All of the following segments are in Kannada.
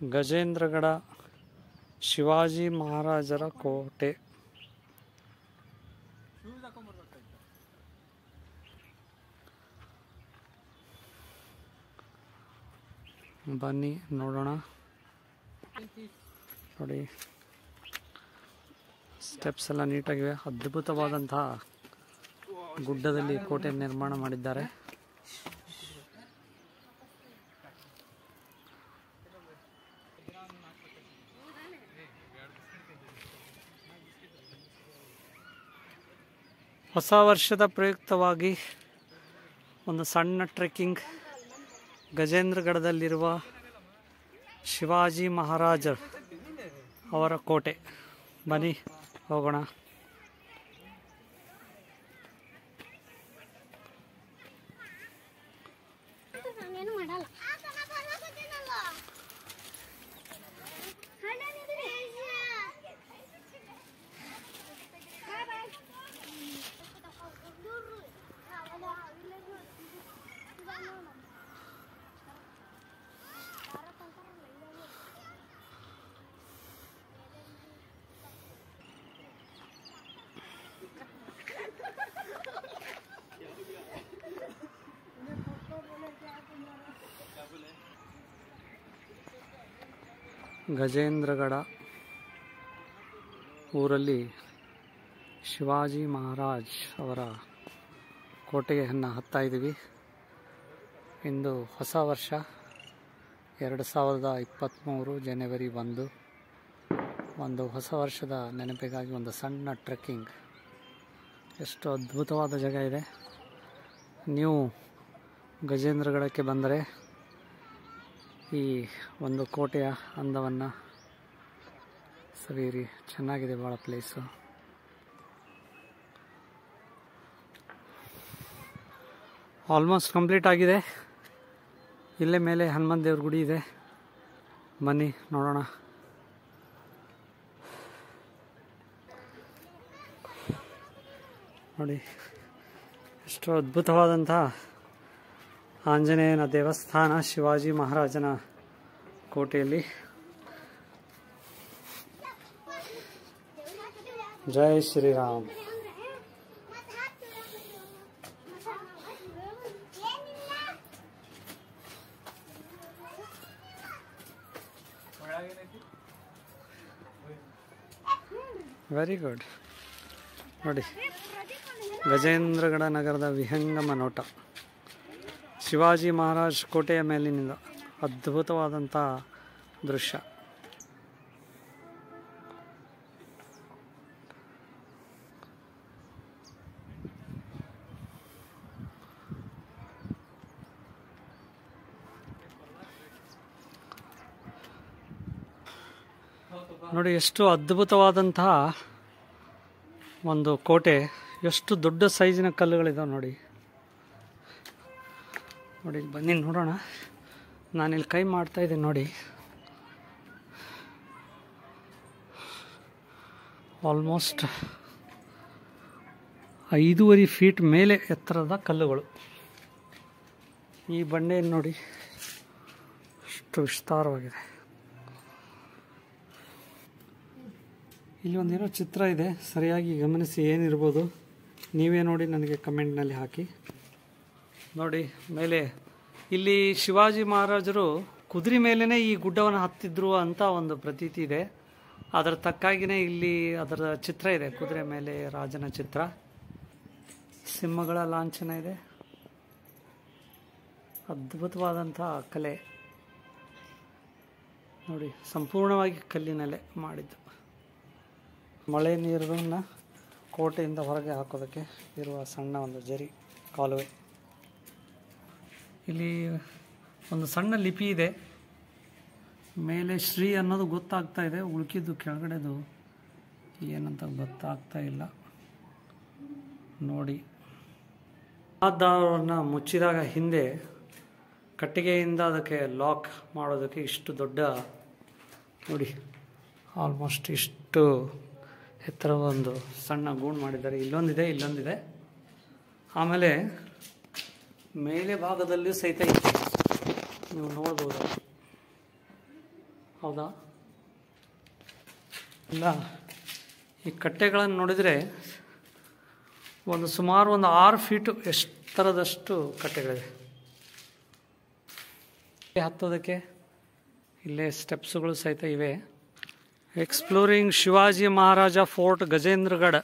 ಗಜೇಂದ್ರಗಡ ಶಿವಾಜಿ ಮಹಾರಾಜರ ಕೋಟೆ ಬನ್ನಿ ನೋಡೋಣ ನೋಡಿ ಸ್ಟೆಪ್ಸ್ ಎಲ್ಲ ನೀಟಾಗಿವೆ ಅದ್ಭುತವಾದಂತಹ ಗುಡ್ಡದಲ್ಲಿ ಕೋಟೆ ನಿರ್ಮಾಣ ಮಾಡಿದ್ದಾರೆ ಹೊಸ ವರ್ಷದ ಪ್ರಯುಕ್ತವಾಗಿ ಒಂದು ಸಣ್ಣ ಟ್ರೆಕ್ಕಿಂಗ್ ಗಜೇಂದ್ರಗಢದಲ್ಲಿರುವ ಶಿವಾಜಿ ಮಹಾರಾಜರ್ ಅವರ ಕೋಟೆ ಬನ್ನಿ ಹೋಗೋಣ ನಾನೇನು ಮಾಡಲ್ಲ ಗಜೇಂದ್ರಗಡ ಊರಲ್ಲಿ ಶಿವಾಜಿ ಮಹಾರಾಜ್ ಅವರ ಕೋಟೆಯನ್ನು ಹತ್ತಾ ಇದ್ದೀವಿ ಇಂದು ಹೊಸ ವರ್ಷ ಎರಡು ಸಾವಿರದ ಇಪ್ಪತ್ತ್ಮೂರು ಜನವರಿ ಒಂದು ಒಂದು ಹೊಸ ವರ್ಷದ ನೆನಪಿಗಾಗಿ ಒಂದು ಸಣ್ಣ ಟ್ರೆಕ್ಕಿಂಗ್ ಎಷ್ಟು ಅದ್ಭುತವಾದ ಜಾಗ ಇದೆ ನೀವು ಗಜೇಂದ್ರಗಡಕ್ಕೆ ಬಂದರೆ ಈ ಒಂದು ಕೋಟೆಯ ಅಂದವನ್ನು ಸವಿಯಿರಿ ಚೆನ್ನಾಗಿದೆ ಭಾಳ ಪ್ಲೇಸು ಆಲ್ಮೋಸ್ಟ್ ಕಂಪ್ಲೀಟ್ ಆಗಿದೆ ಇಲ್ಲೇ ಮೇಲೆ ಹನುಮಂತ ದೇವ್ರ ಗುಡಿ ಇದೆ ಬನ್ನಿ ನೋಡೋಣ ನೋಡಿ ಎಷ್ಟು ಅದ್ಭುತವಾದಂತಹ ಆಂಜನೇಯನ ದೇವಸ್ಥಾನ ಶಿವಾಜಿ ಮಹಾರಾಜನ ಕೋಟೆಯಲ್ಲಿ ಜೈ ಶ್ರೀರಾಮ್ ವೆರಿ ಗುಡ್ ನೋಡಿ ಗಜೇಂದ್ರಗಡ ನಗರದ ವಿಹಂಗಮ ನೋಟ ಶಿವಾಜಿ ಮಹಾರಾಜ್ ಕೋಟೆಯ ಮೇಲಿನಿಂದ ಅದ್ಭುತವಾದಂಥ ದೃಶ್ಯ ನೋಡಿ ಎಷ್ಟು ಅದ್ಭುತವಾದಂತಹ ಒಂದು ಕೋಟೆ ಎಷ್ಟು ದೊಡ್ಡ ಸೈಜಿನ ಕಲ್ಲುಗಳಿದಾವೆ ನೋಡಿ ನೋಡಿ ಇಲ್ಲಿ ಬನ್ನಿ ನೋಡೋಣ ನಾನಿಲ್ಲಿ ಕೈ ಮಾಡ್ತಾ ಇದ್ದೀನಿ ನೋಡಿ ಆಲ್ಮೋಸ್ಟ್ ಐದೂವರೆ ಫೀಟ್ ಮೇಲೆ ಎತ್ತರದ ಕಲ್ಲುಗಳು ಈ ಬಂಡೆಯನ್ನು ನೋಡಿ ಅಷ್ಟು ವಿಸ್ತಾರವಾಗಿದೆ ಇಲ್ಲಿ ಒಂದೇನೋ ಚಿತ್ರ ಇದೆ ಸರಿಯಾಗಿ ಗಮನಿಸಿ ಏನಿರ್ಬೋದು ನೀವೇ ನೋಡಿ ನನಗೆ ಕಮೆಂಟ್ನಲ್ಲಿ ಹಾಕಿ ನೋಡಿ ಮೇಲೆ ಇಲ್ಲಿ ಶಿವಾಜಿ ಮಹಾರಾಜರು ಕುದುರೆ ಮೇಲೇ ಈ ಗುಡ್ಡವನ್ನು ಹತ್ತಿದ್ರು ಅಂತ ಒಂದು ಪ್ರತೀತಿ ಇದೆ ಅದರ ತಕ್ಕಾಗಿಯೇ ಇಲ್ಲಿ ಅದರ ಚಿತ್ರ ಇದೆ ಕುದುರೆ ಮೇಲೆ ರಾಜನ ಚಿತ್ರ ಸಿಂಹಗಳ ಲಾಂಛನ ಇದೆ ಅದ್ಭುತವಾದಂಥ ಕಲೆ ನೋಡಿ ಸಂಪೂರ್ಣವಾಗಿ ಕಲ್ಲಿನಲ್ಲೇ ಮಾಡಿದ್ದು ಮಳೆ ನೀರನ್ನು ಕೋಟೆಯಿಂದ ಹೊರಗೆ ಹಾಕೋದಕ್ಕೆ ಇರುವ ಸಣ್ಣ ಒಂದು ಜರಿ ಕಾಲುವೆ ಇಲ್ಲಿ ಒಂದು ಸಣ್ಣ ಲಿಪಿ ಇದೆ ಮೇಲೆ ಶ್ರೀ ಅನ್ನೋದು ಗೊತ್ತಾಗ್ತಾ ಇದೆ ಉಳ್ಕಿದ್ದು ಕೆಳಗಡೆದು ಏನಂತ ಗೊತ್ತಾಗ್ತಾ ಇಲ್ಲ ನೋಡಿ ದಾರವನ್ನು ಮುಚ್ಚಿದಾಗ ಹಿಂದೆ ಕಟ್ಟಿಗೆಯಿಂದ ಅದಕ್ಕೆ ಲಾಕ್ ಮಾಡೋದಕ್ಕೆ ಇಷ್ಟು ದೊಡ್ಡ ನೋಡಿ ಆಲ್ಮೋಸ್ಟ್ ಇಷ್ಟು ಎತ್ತರ ಒಂದು ಸಣ್ಣ ಗೂಡು ಮಾಡಿದ್ದಾರೆ ಇಲ್ಲೊಂದಿದೆ ಇಲ್ಲೊಂದಿದೆ ಆಮೇಲೆ ಮೇಲೆ ಭಾಗದಲ್ಲಿಯೂ ಸಹಿತ ಇದೆ ನೀವು ನೋಡ್ಬೋದು ಹೌದಾ ಇಲ್ಲ ಈ ಕಟ್ಟೆಗಳನ್ನು ನೋಡಿದರೆ ಒಂದು ಸುಮಾರು ಒಂದು ಆರು ಫೀಟು ಎಷ್ಟರದಷ್ಟು ಕಟ್ಟೆಗಳಿವೆ ಹತ್ತೋದಕ್ಕೆ ಇಲ್ಲೇ ಸ್ಟೆಪ್ಸ್ಗಳು ಸಹಿತ ಇವೆ ಎಕ್ಸ್ಪ್ಲೋರಿಂಗ್ ಶಿವಾಜಿ ಮಹಾರಾಜ ಫೋರ್ಟ್ ಗಜೇಂದ್ರಗಢ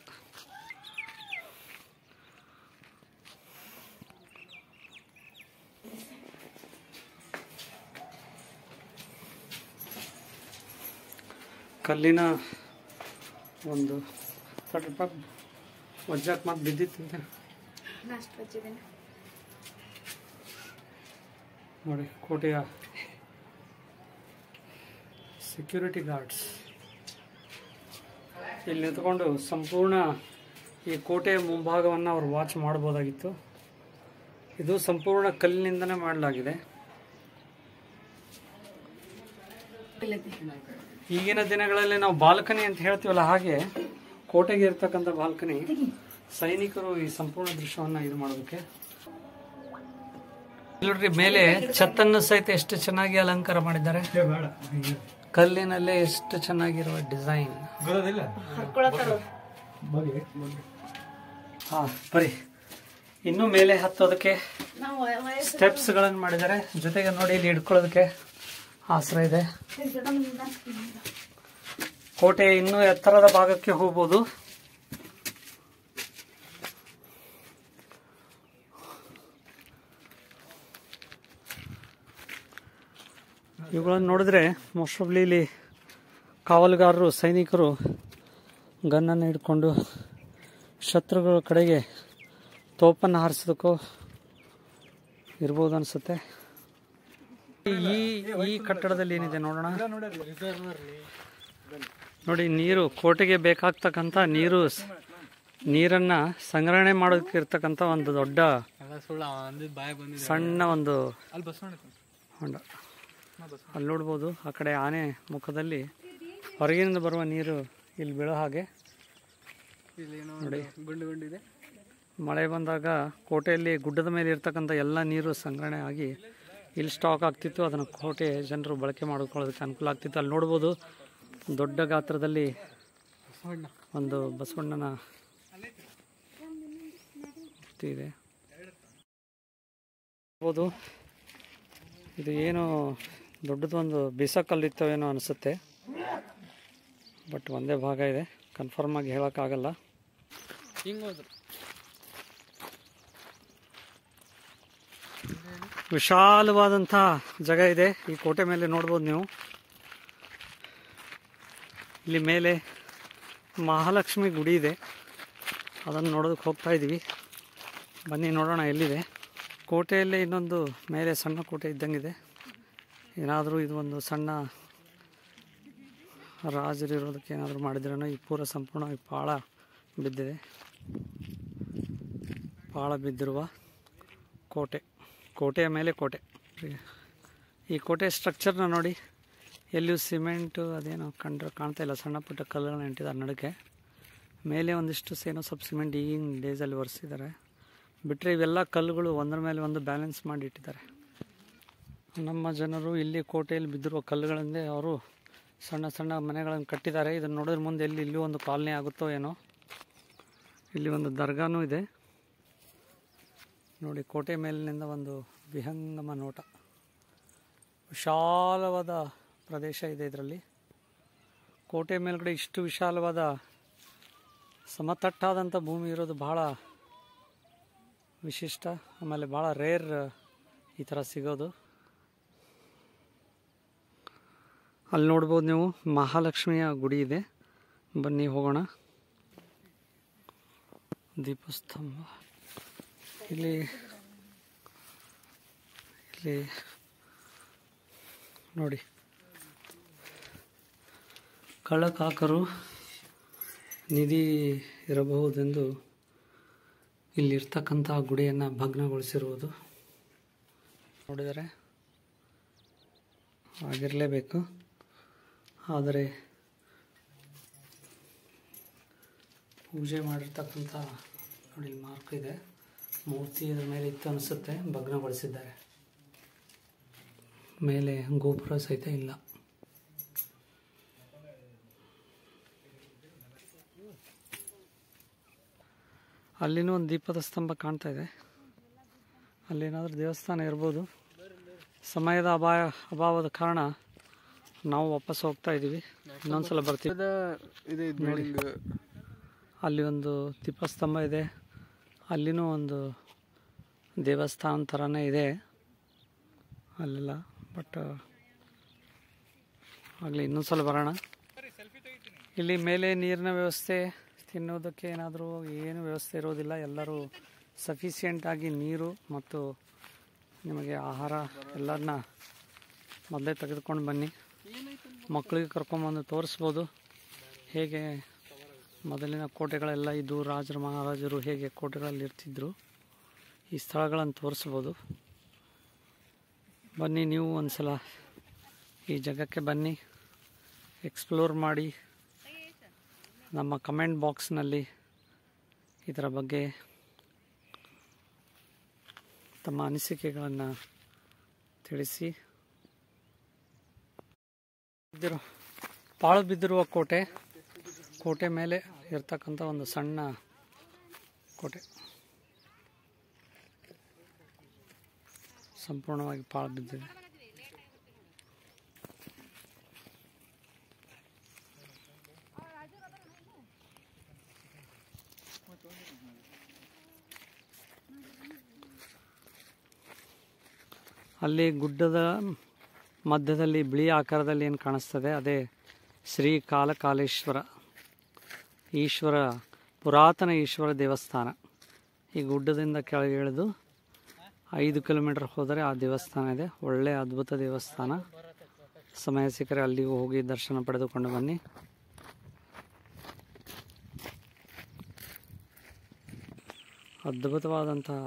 ಕಲ್ಲಿನ ಒಂದು ಸ್ವಲ್ಪ ವಜ್ಜಕ್ಕೆ ಮತ್ತೆ ಬಿದ್ದಿತ್ತಂತೆ ನೋಡಿ ಕೋಟೆಯ ಸೆಕ್ಯೂರಿಟಿ ಗಾರ್ಡ್ಸ್ ಇಲ್ಲಿ ನಿಂತ್ಕೊಂಡು ಸಂಪೂರ್ಣ ಈ ಕೋಟೆಯ ಮುಂಭಾಗವನ್ನು ಅವರು ವಾಚ್ ಮಾಡ್ಬೋದಾಗಿತ್ತು ಇದು ಸಂಪೂರ್ಣ ಕಲ್ಲಿನಿಂದನೇ ಮಾಡಲಾಗಿದೆ ಈಗಿನ ದಿನಗಳಲ್ಲಿ ನಾವು ಬಾಲ್ಕನಿ ಅಂತ ಹೇಳ್ತೀವಲ್ಲ ಹಾಗೆ ಕೋಟೆಗೆ ಇರ್ತಕ್ಕಂಥ ಬಾಲ್ಕನಿ ಸೈನಿಕರು ಈ ಸಂಪೂರ್ಣ ದೃಶ್ಯವನ್ನ ಇದು ಮಾಡೋದಕ್ಕೆ ನೋಡ್ರಿ ಮೇಲೆ ಛತ್ತನ್ನು ಸಹಿತ ಎಷ್ಟು ಚೆನ್ನಾಗಿ ಅಲಂಕಾರ ಮಾಡಿದ್ದಾರೆ ಕಲ್ಲಿನಲ್ಲೇ ಎಷ್ಟು ಚೆನ್ನಾಗಿರುವ ಡಿಸೈನ್ ಹಾ ಬರಿ ಇನ್ನು ಮೇಲೆ ಹತ್ತೋದಕ್ಕೆ ಸ್ಟೆಪ್ಸ್ ಗಳನ್ನು ಮಾಡಿದ್ದಾರೆ ಜೊತೆಗೆ ನೋಡಿ ಇಲ್ಲಿ ಹಿಡ್ಕೊಳ್ಳೋದಕ್ಕೆ ಆಸರ ಇದೆ ಕೋಟೆ ಇನ್ನೂ ಎತ್ತರದ ಭಾಗಕ್ಕೆ ಹೋಗ್ಬೋದು ಇವುಗಳನ್ನು ನೋಡಿದ್ರೆ ಮೋಸ್ಟ್ ಆಫ್ಲಿ ಇಲ್ಲಿ ಕಾವಲುಗಾರರು ಸೈನಿಕರು ಗನ್ನನ್ನು ಹಿಡ್ಕೊಂಡು ಶತ್ರುಗಳ ಕಡೆಗೆ ತೋಪನ್ನು ಹಾರಿಸೋದಕ್ಕೂ ಇರ್ಬೋದು ಅನಿಸುತ್ತೆ ಈ ಈ ಕಟ್ಟಡದಲ್ಲಿ ಏನಿದೆ ನೋಡೋಣ ನೋಡಿ ನೀರು ಕೋಟೆಗೆ ಬೇಕಾಗ್ತಕ್ಕಂಥ ನೀರು ಸ್- ನೀರನ್ನ ಸಂಗ್ರಹಣೆ ಮಾಡೋದಕ್ಕೆ ಇರ್ತಕ್ಕಂಥ ಒಂದು ದೊಡ್ಡ ಸಣ್ಣ ಒಂದು ಹೊಂಡ ಅಲ್ಲಿ ನೋಡ್ಬೋದು ಆ ಕಡೆ ಆನೆ ಮುಖದಲ್ಲಿ ಹೊರಗಿನಿಂದ ಬರುವ ನೀರು ಇಲ್ಲಿ ಬೀಳೋ ಹಾಗೆ ನೋಡಿ ಮಳೆ ಬಂದಾಗ ಕೋಟೆಯಲ್ಲಿ ಗುಡ್ಡದ ಮೇಲೆ ಇರ್ತಕ್ಕಂಥ ಎಲ್ಲ ನೀರು ಸಂಗ್ರಹಣೆ ಆಗಿ ಇಲ್ಲಿ ಸ್ಟಾಕ್ ಆಗ್ತಿತ್ತು ಅದನ್ನು ಕೋಟೆ ಜನರು ಬಳಕೆ ಮಾಡ್ಕೊಳ್ಳೋದಕ್ಕೆ ಅನುಕೂಲ ಆಗ್ತಿತ್ತು ಅಲ್ಲಿ ನೋಡ್ಬೋದು ದೊಡ್ಡ ಗಾತ್ರದಲ್ಲಿ ಒಂದು ಬಸವಣ್ಣನ ಮೂರ್ತಿ ಇದೆ ನೋಡ್ಬೋದು ಇದು ಏನು ದೊಡ್ಡದೊಂದು ಬೀಸಕಲ್ಲಿತ್ತೋ ಏನೋ ಅನಿಸುತ್ತೆ ಬಟ್ ಒಂದೇ ಭಾಗ ಇದೆ ಕನ್ಫರ್ಮ್ ಆಗಿ ಹೇಳೋಕ್ಕಾಗಲ್ಲ ವಿಶಾಲವಾದಂಥ ಜಾಗ ಇದೆ ಈ ಕೋಟೆ ಮೇಲೆ ನೋಡ್ಬೋದು ನೀವು ಇಲ್ಲಿ ಮೇಲೆ ಮಹಾಲಕ್ಷ್ಮಿ ಗುಡಿ ಇದೆ ಅದನ್ನು ನೋಡೋದಕ್ಕೆ ಹೋಗ್ತಾ ಇದ್ದೀವಿ ಬನ್ನಿ ನೋಡೋಣ ಎಲ್ಲಿದೆ ಕೋಟೆಯಲ್ಲೇ ಇನ್ನೊಂದು ಮೇಲೆ ಸಣ್ಣ ಕೋಟೆ ಇದ್ದಂಗಿದೆ ಏನಾದರೂ ಇದು ಒಂದು ಸಣ್ಣ ರಾಜರು ಇರೋದಕ್ಕೆ ಏನಾದರೂ ಮಾಡಿದ್ರೇನೋ ಈ ಪೂರ ಸಂಪೂರ್ಣವಾಗಿ ಪಾಳ ಬಿದ್ದಿದೆ ಪಾಳ ಬಿದ್ದಿರುವ ಕೋಟೆ ಕೋಟೆಯ ಮೇಲೆ ಕೋಟೆ ಈ ಕೋಟೆ ಸ್ಟ್ರಕ್ಚರ್ನ ನೋಡಿ ಎಲ್ಲಿಯೂ ಸಿಮೆಂಟು ಅದೇನೋ ಕಂಡ್ರೆ ಕಾಣ್ತಾ ಇಲ್ಲ ಸಣ್ಣ ಪುಟ್ಟ ಕಲ್ಲುಗಳನ್ನ ಇಟ್ಟಿದ್ದಾರೆ ನಡಕ್ಕೆ ಮೇಲೆ ಒಂದಿಷ್ಟು ಏನೋ ಸ್ವಲ್ಪ ಸಿಮೆಂಟ್ ಈಗಿನ ಡೇಸಲ್ಲಿ ಒರೆಸಿದ್ದಾರೆ ಬಿಟ್ಟರೆ ಇವೆಲ್ಲ ಕಲ್ಲುಗಳು ಒಂದರ ಮೇಲೆ ಒಂದು ಬ್ಯಾಲೆನ್ಸ್ ಮಾಡಿ ಇಟ್ಟಿದ್ದಾರೆ ನಮ್ಮ ಜನರು ಇಲ್ಲಿ ಕೋಟೆಯಲ್ಲಿ ಬಿದ್ದಿರುವ ಕಲ್ಲುಗಳಿಂದ ಅವರು ಸಣ್ಣ ಸಣ್ಣ ಮನೆಗಳನ್ನು ಕಟ್ಟಿದ್ದಾರೆ ಇದನ್ನು ನೋಡಿದ್ರೆ ಮುಂದೆ ಎಲ್ಲಿ ಇಲ್ಲಿ ಒಂದು ಕಾಲನಿ ಆಗುತ್ತೋ ಏನೋ ಇಲ್ಲಿ ಒಂದು ದರ್ಗಾನೂ ಇದೆ ನೋಡಿ ಕೋಟೆ ಮೇಲಿನಿಂದ ಒಂದು ವಿಹಂಗಮ ನೋಟ ವಿಶಾಲವಾದ ಪ್ರದೇಶ ಇದೆ ಇದರಲ್ಲಿ ಕೋಟೆ ಮೇಲ್ಗಡೆ ಇಷ್ಟು ವಿಶಾಲವಾದ ಸಮತಟ್ಟಾದಂಥ ಭೂಮಿ ಇರೋದು ಬಹಳ ವಿಶಿಷ್ಟ ಆಮೇಲೆ ಭಾಳ ರೇರ್ ಈ ಥರ ಸಿಗೋದು ಅಲ್ಲಿ ನೋಡ್ಬೋದು ನೀವು ಮಹಾಲಕ್ಷ್ಮಿಯ ಗುಡಿ ಇದೆ ಬನ್ನಿ ಹೋಗೋಣ ದೀಪಸ್ತಂಭ ಇಲ್ಲಿ ಇಲ್ಲಿ ನೋಡಿ ಕಳ್ಳಕಾಕರು ನಿಧಿ ಇರಬಹುದೆಂದು ಇಲ್ಲಿರ್ತಕ್ಕಂಥ ಗುಡಿಯನ್ನು ಭಗ್ನಗೊಳಿಸಿರುವುದು ನೋಡಿದರೆ ಆಗಿರಲೇಬೇಕು ಆದರೆ ಪೂಜೆ ಮಾಡಿರ್ತಕ್ಕಂಥ ನೋಡಿ ಇಲ್ಲಿ ಮಾರ್ಕ್ ಇದೆ ಮೂರ್ತಿ ಇದ್ರ ಮೇಲೆ ಇತ್ತು ಅನಿಸುತ್ತೆ ಭಗ್ನಗೊಳಿಸಿದ್ದಾರೆ ಮೇಲೆ ಗೋಪುರ ಸಹಿತ ಇಲ್ಲ ಅಲ್ಲಿನೂ ಒಂದು ದೀಪದ ಸ್ತಂಭ ಕಾಣ್ತಾ ಇದೆ ಅಲ್ಲೇನಾದರೂ ದೇವಸ್ಥಾನ ಇರ್ಬೋದು ಸಮಯದ ಅಭಾವ ಅಭಾವದ ಕಾರಣ ನಾವು ವಾಪಸ್ ಹೋಗ್ತಾ ಇದ್ದೀವಿ ಇನ್ನೊಂದ್ಸಲ ಬರ್ತೀವಿ ಇದೆ ಬಿಲ್ಡಿಂಗ್ ಅಲ್ಲಿ ಒಂದು ದೀಪಸ್ತಂಭ ಇದೆ ಅಲ್ಲಿನೂ ಒಂದು ದೇವಸ್ಥಾನ ಥರನೇ ಇದೆ ಅಲ್ಲೆಲ್ಲ ಬಟ್ ಆಗಲಿ ಇನ್ನೊಂದ್ಸಲ ಬರೋಣ ಇಲ್ಲಿ ಮೇಲೆ ನೀರಿನ ವ್ಯವಸ್ಥೆ ತಿನ್ನೋದಕ್ಕೆ ಏನಾದರೂ ಏನು ವ್ಯವಸ್ಥೆ ಇರೋದಿಲ್ಲ ಎಲ್ಲರೂ ಸಫಿಷಿಯೆಂಟ್ ಆಗಿ ನೀರು ಮತ್ತು ನಿಮಗೆ ಆಹಾರ ಎಲ್ಲರನ್ನ ಮೊದಲೇ ತೆಗೆದುಕೊಂಡು ಬನ್ನಿ ಮಕ್ಕಳಿಗೆ ಕರ್ಕೊಂಬಂದು ತೋರಿಸ್ಬೋದು ಹೇಗೆ ಮೊದಲಿನ ಕೋಟೆಗಳೆಲ್ಲ ಇದ್ದು ರಾಜರು ಮಹಾರಾಜರು ಹೇಗೆ ಕೋಟೆಗಳಲ್ಲಿ ಇರ್ತಿದ್ರು ಈ ಸ್ಥಳಗಳನ್ನು ತೋರಿಸ್ಬೋದು ಬನ್ನಿ ನೀವು ಒಂದ್ಸಲ ಈ ಜಾಗಕ್ಕೆ ಬನ್ನಿ ಎಕ್ಸ್ಪ್ಲೋರ್ ಮಾಡಿ ನಮ್ಮ ಕಮೆಂಟ್ ಬಾಕ್ಸ್ನಲ್ಲಿ ಇದರ ಬಗ್ಗೆ ತಮ್ಮ ಅನಿಸಿಕೆಗಳನ್ನು ತಿಳಿಸಿ ಬಿದ್ದಿರೋ ಪಾಳು ಬಿದ್ದಿರುವ ಕೋಟೆ ಕೋಟೆ ಮೇಲೆ ಇರ್ತಕ್ಕಂಥ ಒಂದು ಸಣ್ಣ ಕೋಟೆ ಸಂಪೂರ್ಣವಾಗಿ ಪಾಳು ಬಿದ್ದಿದೆ ಅಲ್ಲಿ ಗುಡ್ಡದ ಮಧ್ಯದಲ್ಲಿ ಬಿಳಿ ಆಕಾರದಲ್ಲಿ ಏನು ಕಾಣಿಸ್ತದೆ ಅದೇ ಶ್ರೀ ಕಾಲಕಾಲೇಶ್ವರ ಈಶ್ವರ ಪುರಾತನ ಈಶ್ವರ ದೇವಸ್ಥಾನ ಈ ಗುಡ್ಡದಿಂದ ಕೆಳಗೆ ಇಳಿದು ಐದು ಕಿಲೋಮೀಟರ್ ಹೋದರೆ ಆ ದೇವಸ್ಥಾನ ಇದೆ ಒಳ್ಳೆಯ ಅದ್ಭುತ ದೇವಸ್ಥಾನ ಸಮಯ ಸಿಕ್ಕರೆ ಅಲ್ಲಿಗೂ ಹೋಗಿ ದರ್ಶನ ಪಡೆದುಕೊಂಡು ಬನ್ನಿ ಅದ್ಭುತವಾದಂತಹ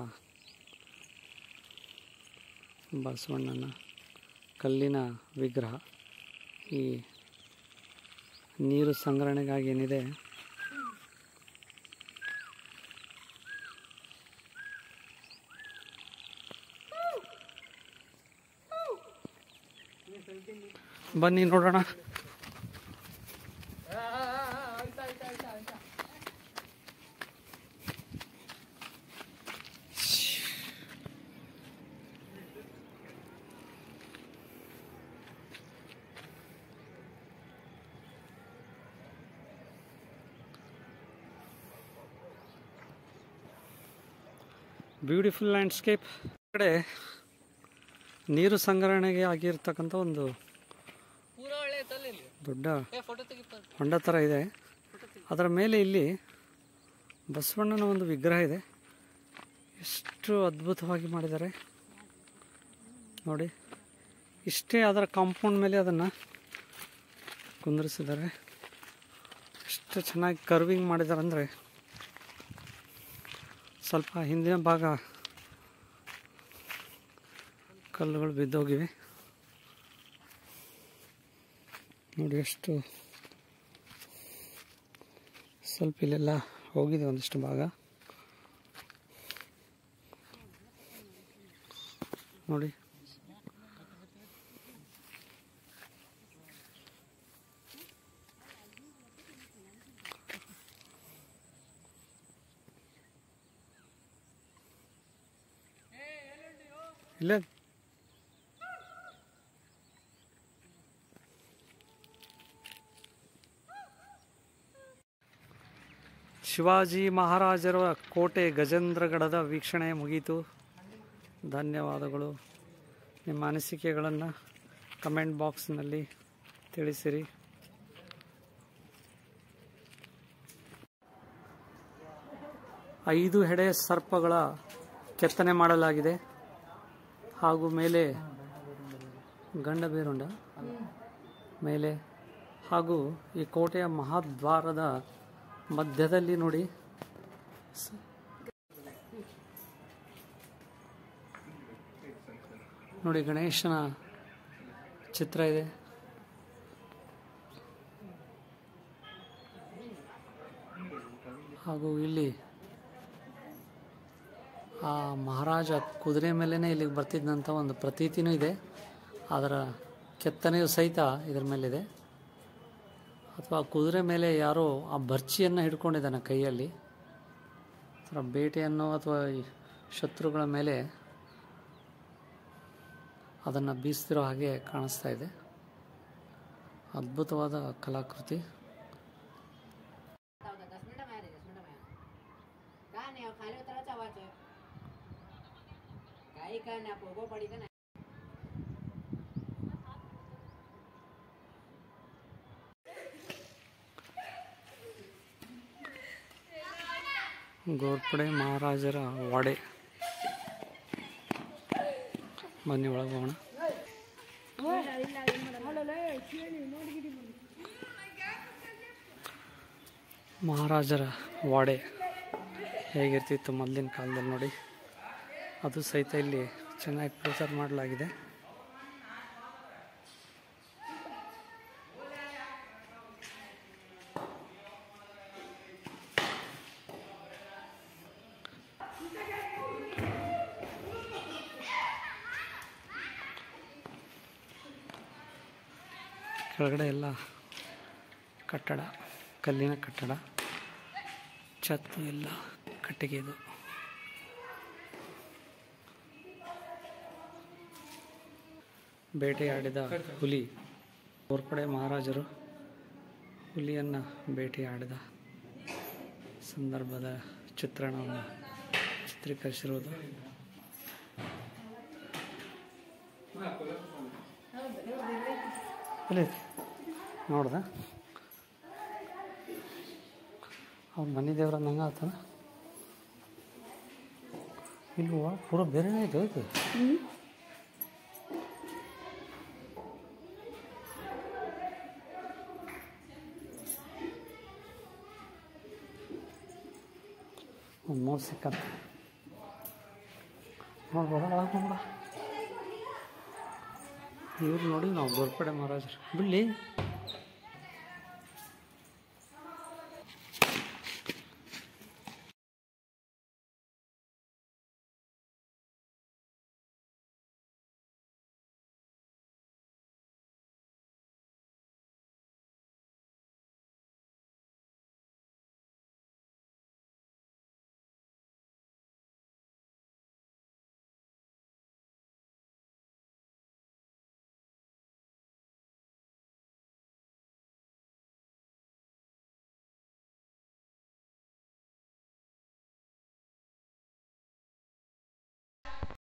ಬಸವಣ್ಣನ ಕಲ್ಲಿನ ವಿಗ್ರಹ ಈ ನೀರು ಸಂಗ್ರಹಣೆಗಾಗಿ ಏನಿದೆ ಬನ್ನಿ ನೋಡೋಣ ಬ್ಯೂಟಿಫುಲ್ ಲ್ಯಾಂಡ್ಸ್ಕೇಪ್ ಕಡೆ ನೀರು ಸಂಗ್ರಹಣೆಗೆ ಆಗಿರ್ತಕ್ಕಂಥ ಒಂದು ದೊಡ್ಡ ಹೊಂಡ ಥರ ಇದೆ ಅದರ ಮೇಲೆ ಇಲ್ಲಿ ಬಸವಣ್ಣನ ಒಂದು ವಿಗ್ರಹ ಇದೆ ಎಷ್ಟು ಅದ್ಭುತವಾಗಿ ಮಾಡಿದ್ದಾರೆ ನೋಡಿ ಇಷ್ಟೇ ಅದರ ಕಾಂಪೌಂಡ್ ಮೇಲೆ ಅದನ್ನು ಕುಂದಿರಿಸಿದ್ದಾರೆ ಎಷ್ಟು ಚೆನ್ನಾಗಿ ಕರ್ವಿಂಗ್ ಮಾಡಿದ್ದಾರೆ ಅಂದರೆ ಸ್ವಲ್ಪ ಹಿಂದಿನ ಭಾಗ ಕಲ್ಲುಗಳು ಬಿದ್ದೋಗಿವೆ ನೋಡಿ ಎಷ್ಟು ಸ್ವಲ್ಪ ಇಲ್ಲೆಲ್ಲ ಹೋಗಿದೆ ಒಂದಿಷ್ಟು ಭಾಗ ನೋಡಿ ಇಲ್ಲ ಶಿವಾಜಿ ಮಹಾರಾಜರ ಕೋಟೆ ಗಜೇಂದ್ರಗಢದ ವೀಕ್ಷಣೆ ಮುಗೀತು ಧನ್ಯವಾದಗಳು ನಿಮ್ಮ ಅನಿಸಿಕೆಗಳನ್ನು ಕಮೆಂಟ್ ಬಾಕ್ಸ್ನಲ್ಲಿ ತಿಳಿಸಿರಿ ಐದು ಹೆಡೆ ಸರ್ಪಗಳ ಕೆತ್ತನೆ ಮಾಡಲಾಗಿದೆ ಹಾಗೂ ಮೇಲೆ ಗಂಡ ಬೇರುಂಡ ಮೇಲೆ ಹಾಗೂ ಈ ಕೋಟೆಯ ಮಹಾದ್ವಾರದ ಮಧ್ಯದಲ್ಲಿ ನೋಡಿ ಸ- ನೋಡಿ ಗಣೇಶನ ಚಿತ್ರ ಇದೆ ಹಾಗೂ ಇಲ್ಲಿ ಆ ಮಹಾರಾಜ ಕುದುರೆ ಮೇಲೇ ಇಲ್ಲಿಗೆ ಬರ್ತಿದ್ದಂಥ ಒಂದು ಪ್ರತೀತಿನೂ ಇದೆ ಅದರ ಕೆತ್ತನೆಯು ಸಹಿತ ಇದರ ಮೇಲಿದೆ ಅಥವಾ ಕುದುರೆ ಮೇಲೆ ಯಾರೋ ಆ ಬರ್ಚಿಯನ್ನು ಹಿಡ್ಕೊಂಡಿದ್ದಾನೆ ಕೈಯಲ್ಲಿ ಥರ ಬೇಟೆಯನ್ನು ಅಥವಾ ಈ ಶತ್ರುಗಳ ಮೇಲೆ ಅದನ್ನು ಬೀಸ್ತಿರೋ ಹಾಗೆ ಕಾಣಿಸ್ತಾ ಇದೆ ಅದ್ಭುತವಾದ ಕಲಾಕೃತಿ होता दस मिनट में आ दस मिनट में का नाही खाली उतरा चावायचं काही काय नाही पोगो पडी का नाही ಗೋರ್ಪಡೆ ಮಹಾರಾಜರ ವಾಡೆ ಬನ್ನಿ ಒಳಗೆ ಹೋಗೋಣ ಮಹಾರಾಜರ ವಾಡೆ ಹೇಗಿರ್ತಿತ್ತು ಮೊದಲಿನ ಕಾಲದಲ್ಲಿ ನೋಡಿ ಅದು ಸಹಿತ ಇಲ್ಲಿ ಚೆನ್ನಾಗಿ ಪ್ರಿಸರ್ವ್ ಮಾಡಲಾಗಿದೆ ಕೆಳಗಡೆ ಎಲ್ಲ ಕಟ್ಟಡ ಕಲ್ಲಿನ ಕಟ್ಟಡ ಛತ್ತು ಎಲ್ಲ ಕಟ್ಟಿಗೆದು ಬೇಟೆಯಾಡಿದ ಹುಲಿ ಗೋರ್ಪಡೆ ಮಹಾರಾಜರು ಹುಲಿಯನ್ನು ಬೇಟೆಯಾಡಿದ ಸಂದರ್ಭದ ಚಿತ್ರಣವನ್ನು ಚಿತ್ರೀಕರಿಸಿರುವುದು ಅಲ್ಲಿ ನೋಡ್ದ ಅವ್ರ ಮನೆ ದೇವ್ರ ನಂಗೆ ಆತನ ಇಲ್ವಾ ಪೂರ ಬೇರೆನೇ ಇದೆ ಇದು ಒಂದು ಮೂರು ಸಿಕ್ಕಂತ ನೋಡ್ಬೋದ ಒಳಗೆ ಇವ್ರು ನೋಡಿ ನಾವು ಗೋರ್ಪಡೆ ಮಹಾರಾಜರು ಬಿಡ್ಲಿ